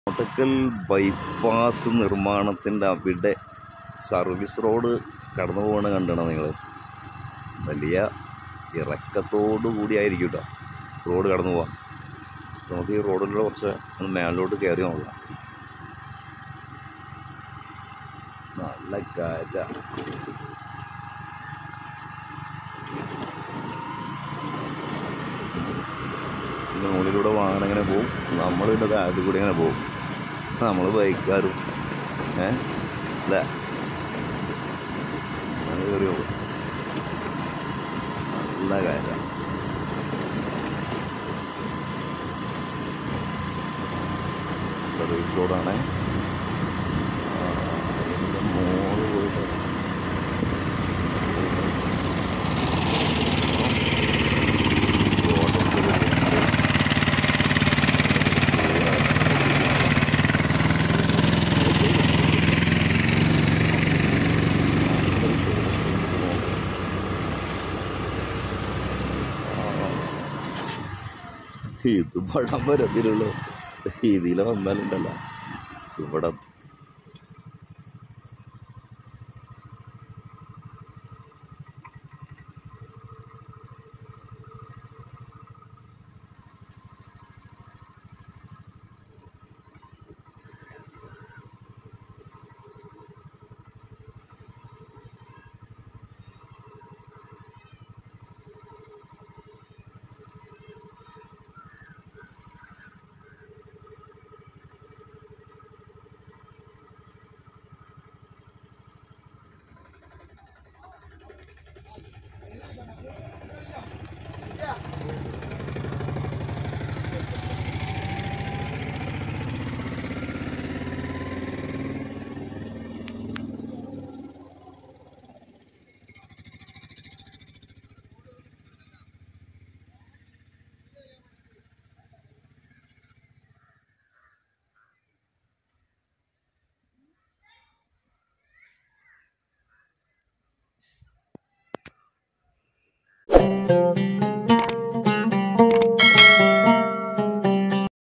Kottakkal bypass നിർമ്മാണത്തിൻ്റെ അവിടെ service road കടന്നു പോകണ കണ്ടണം നിങ്ങൾ വലിയ ഇറക്കത്തോടു കൂടിയായിരിക്കും കേട്ടോ റോഡ് കടന്നു പോവാം നമുക്ക് ഈ റോഡിലൂടെ കുറച്ച് ഒന്ന് മേളിലോട്ട് കയറി നോക്കാം നല്ല കാറ്റ ഇതിൻ്റെ മുകളിലൂടെ വാഹനം ഇങ്ങനെ പോവും നമ്മൾ ഇതിൻ്റെ ബാക്കിൽ കൂടി ഇങ്ങനെ പോവും നമ്മൾ ബൈക്കാരും ഏ അല്ലേ അത് കയറി പോകും നല്ല കാര്യം സർവീസ് റോഡാണേ ആ, ഇതിൻ്റെ മോള് പോയിട്ട് ഇത് പടം വരത്തിലുള്ളൂ ഇതിൽ വന്നാലുണ്ടല്ലോ ഇവിടെ thank you